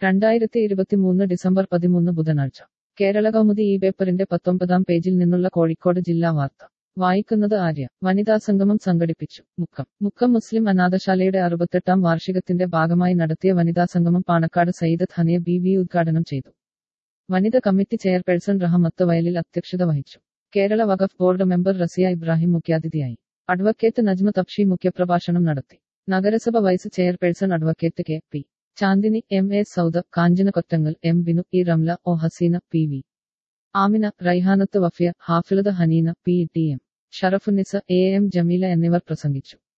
രണ്ടായിരത്തി ഇരുപത്തിമൂന്ന് ഡിസംബർ പതിമൂന്ന് ബുധനാഴ്ച കേരള കൗമുദി ഈ പേപ്പറിന്റെ പത്തൊമ്പതാം പേജിൽ നിന്നുള്ള കോഴിക്കോട് ജില്ലാ വാർത്ത വായിക്കുന്നത് ആര്യ വനിതാ സംഗമം സംഘടിപ്പിച്ചു മുക്കം മുക്കം മുസ്ലിം അനാഥശാലയുടെ അറുപത്തെട്ടാം വാർഷികത്തിന്റെ ഭാഗമായി നടത്തിയ വനിതാ സംഗമം പാണക്കാട് സയ്യിദത്ത് ഹനിയ ബി വി ഉദ്ഘാടനം ചെയ്തു വനിത കമ്മിറ്റി ചെയർപേഴ്സൺ റഹമത്ത് വയലിൽ അധ്യക്ഷത വഹിച്ചു കേരള വഖഫ് ബോർഡ് മെമ്പർ റസിയ ഇബ്രാഹിം മുഖ്യാതിഥിയായി അഡ്വക്കേറ്റ് നജ്മ തബ്ഷി മുഖ്യപ്രഭാഷണം നടത്തി നഗരസഭ vice chairperson advocate K P Chandini M A Sauda Kanchana Kottangal M Binu E Ramla O Haseena P V Amina Raihanath Wafiya Hafilath Haneena P T M Sharafunnisa A M Jameela എന്നിവർ പ്രസംഗിച്ചു